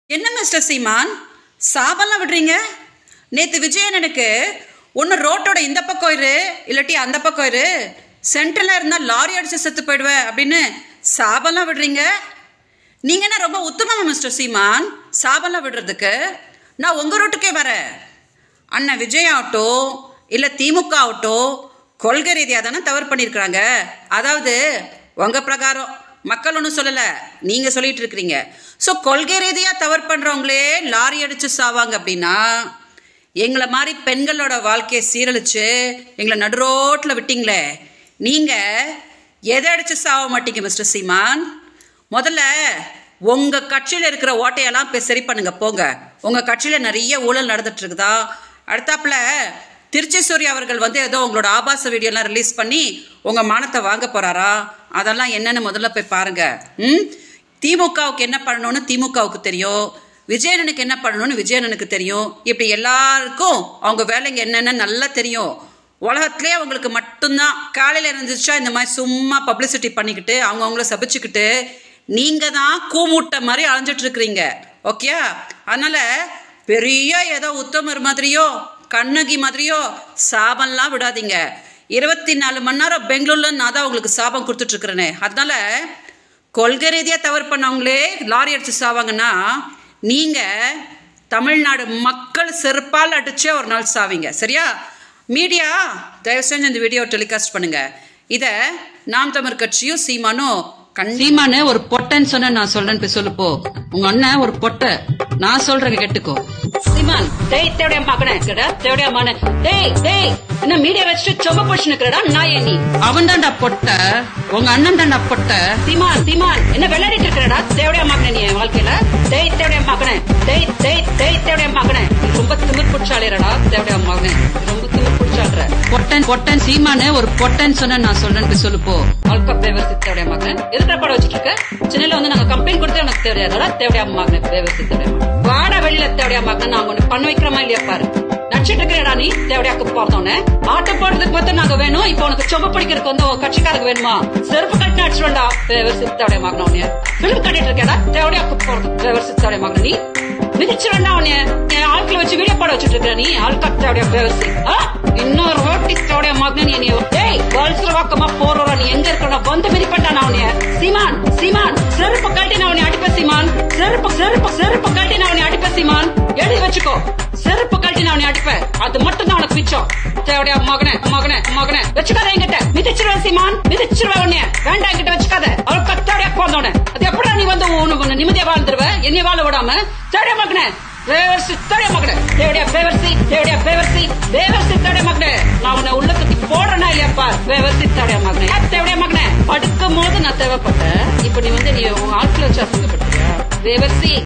என்ன மிஸ்டர் சீமான் சாபம்லாம் விடுறீங்க நேற்று விஜயனனுக்கு ஒன்று ரோட்டோட இந்த பக்கம் இரு இல்லாட்டி அந்த பக்கம் இரு சென்டரில் இருந்தால் லாரி அடிச்சு செத்து போயிடுவேன் அப்படின்னு சாபம்லாம் விடுறீங்க நீங்கள் என்ன ரொம்ப உத்தமமா மிஸ்டர் சீமான் சாபம்லாம் விடுறதுக்கு நான் உங்கள் ரோட்டுக்கே வரேன் அண்ணன் விஜய் ஆகட்டும் இல்லை திமுக ஆகட்டும் கொள்கை ரீதியாக தானே தவறு பண்ணியிருக்கிறாங்க அதாவது உங்கள் பிரகாரம் மக்கள் ஒன்றும் சொல்லலை நீங்கள் சொல்லிட்டு இருக்கிறீங்க ஸோ கொள்கை ரீதியாக தவறு பண்ணுறவங்களே லாரி அடித்து சாவாங்க அப்படின்னா எங்களை மாதிரி பெண்களோட வாழ்க்கையை சீரழிச்சு எங்களை நடுரோட்டில் விட்டீங்களே நீங்கள் எதை அடித்து சாவ மாட்டீங்க மிஸ்டர் சீமான் முதல்ல உங்க கட்சியில் இருக்கிற ஓட்டையெல்லாம் போய் சரி பண்ணுங்க போங்க உங்க கட்சியில நிறைய ஊழல் நடந்துட்டு இருக்குதா அடுத்தாப்புல திருச்சி சூர்யா அவர்கள் வந்து ஏதோ உங்களோட ஆபாச வீடியோலாம் ரிலீஸ் பண்ணி உங்க மானத்தை வாங்க போறாரா அதெல்லாம் என்னன்னு முதல்ல போய் பாருங்க ம் திமுகவுக்கு என்ன பண்ணணும்னு திமுகவுக்கு தெரியும் விஜயனனுக்கு என்ன பண்ணணும்னு விஜயனனுக்கு தெரியும் இப்படி எல்லாருக்கும் அவங்க வேலைங்க என்னன்னு நல்லா தெரியும் உலகத்திலே அவங்களுக்கு மட்டும்தான் காலையில் இருந்துச்சா இந்த மாதிரி சும்மா பப்ளிசிட்டி பண்ணிக்கிட்டு அவங்கவுங்கள சபிச்சுக்கிட்டு நீங்க தான் கூமூட்டை மாதிரி அலைஞ்சிட்டு இருக்கிறீங்க ஓகே அதனால பெரிய ஏதோ உத்தமர் மாதிரியோ கண்ணகி மாதிரியோ சாபம்லாம் விடாதீங்க இருபத்தி நாலு மணி நேரம் பெங்களூர்ல நான் தான் உங்களுக்கு சாபம் கொடுத்துட்டு இருக்கிறேனே அதனால கொள்கை ரீதியாக தவறு பண்ணவங்களே லாரி அடிச்சு சாவாங்கன்னா நீங்க தமிழ்நாடு மக்கள் செருப்பால் அடிச்சே ஒரு நாள் சாவீங்க சரியா மீடியா தயவு செஞ்சு இந்த வீடியோ டெலிகாஸ்ட் பண்ணுங்க இதை நாம் தமிழ் கட்சியும் சீமானும் கண் சீமானு ஒரு பொட்டைன்னு சொன்ன நான் சொல்றேன்னு போய் சொல்லு போ உங்க அண்ணன் ஒரு பொட்டை நான் சொல்றேன் கேட்டுக்கோ சீமான் டேய் தேவடியா மகனே இருக்கடா தேவடியா மகனே டேய் டேய் என்ன மீடியா வச்சுட்டு சொம்ப போச்சு நிக்கிறடா நான் நீ அவன் தான்டா பொட்டை உங்க அண்ணன் தான்டா பொட்டை சீமான் சீமான் என்ன விளையாடிட்டு இருக்கிறடா தேவடியா மகனே நீ என் வாழ்க்கையில டேய் தேவடியா மகனே டேய் டேய் டேய் தேவடியா மகனே நீ ரொம்ப திமிர் பிடிச்சாலேடா தேவடியா மகனே நீ ரொம்ப திமிர் பிடிச்சாடுற பொட்டன் பொட்டன் சீமானு ஒரு பொட்டன் சொன்ன நான் சொல்றேன்னு போய் சொல்லு போ ஆல்கா பேவர் தேவடியா மகன் எதுக்கு படம் வச்சிட்டு இருக்க சென்னையில வந்து நாங்க கம்ப்ளைண்ட் கொடுத்து உனக்கு தேவையாதா தேவடியா மகனே பேவர் தேவடியா மகன் வாட வெளியில தேவடியா மகன் நாங்க ஒண்ணு பண்ண வைக்கிறோமா இல்லையா பாரு நடிச்சிட்டு இருக்கிறடா நீ தேவடியாக்கு போறதவனே ஆட்ட போடுறதுக்கு மட்டும் நாங்க வேணும் இப்போ உனக்கு சொம்ப பிடிக்கிறதுக்கு வந்து உன் கட்சிக்காரருக்கு வேணுமா செருப்பு கட்டி நடிச்சிருண்டா பேவர் தேவடியா மகன் உன்னைய பிலிம் கட்டிட்டு இருக்கேடா தேவடியாக்கு போறது பேவர் தேவடியா மகன் நீ மிதிச்சிருண்டா உன்னைய என் ஆட்களை வச்சு வீடியோ போட வச்சுட்டு இருக்க நீ ஆள்கா தேவடியா பேவர்சி இன்னொரு ரோட்டி தேவடியா மகன் நீ நீ டேய் வல்சர பக்கமா போறோட நீ எங்க இருக்கணும் வந்து மிதிப்பட்டா நான் உன்னைய சீமான் சீமான் செருப்பு கட்டி நான் உன்னை அடிப்ப சீமான் செருப்பு செருப்பு செருப்பு கட்டி நான் உன்னை அடிப்ப சீமான் எழுதி வச்சுக்கோ செருப்பு கட்டி நான் உன்னை அடிப்பேன் அது மட்டும் தான் உனக்கு மிச்சம் தேவடியா மகனே மகனே மகனே வச்சுக்காத என்கிட்ட மிதிச்சிருவேன் சீமான் மிதிச்சிருவேன் உன்னைய வேண்டாம் என்கிட்ட வச்சுக்காத அவளுக்கு தேவடியா போந்தோட அது எப்படா நீ வந்து உனக்கு நிம்மதியா வாழ்ந்துருவ என்னைய வாழ விடாம தேவடியா மகனே தேவர்சி தேவடியா மகனே தேவடியா தேவர்சி தேவடியா தேவர்சி தேவர்சி தேவடியா மகனே நான் உன்னை உள்ள குத்தி போடுறேனா இல்லையாப்பா தேவர்சி தேவடியா மகனே தேவடியா மகனே படுக்கும் போது நான் தேவைப்பட்டேன் இப்ப நீ வந்து நீ உன் ஆட்களை வச்சு அசிங்கப்படுத்துறியா தேவர்சி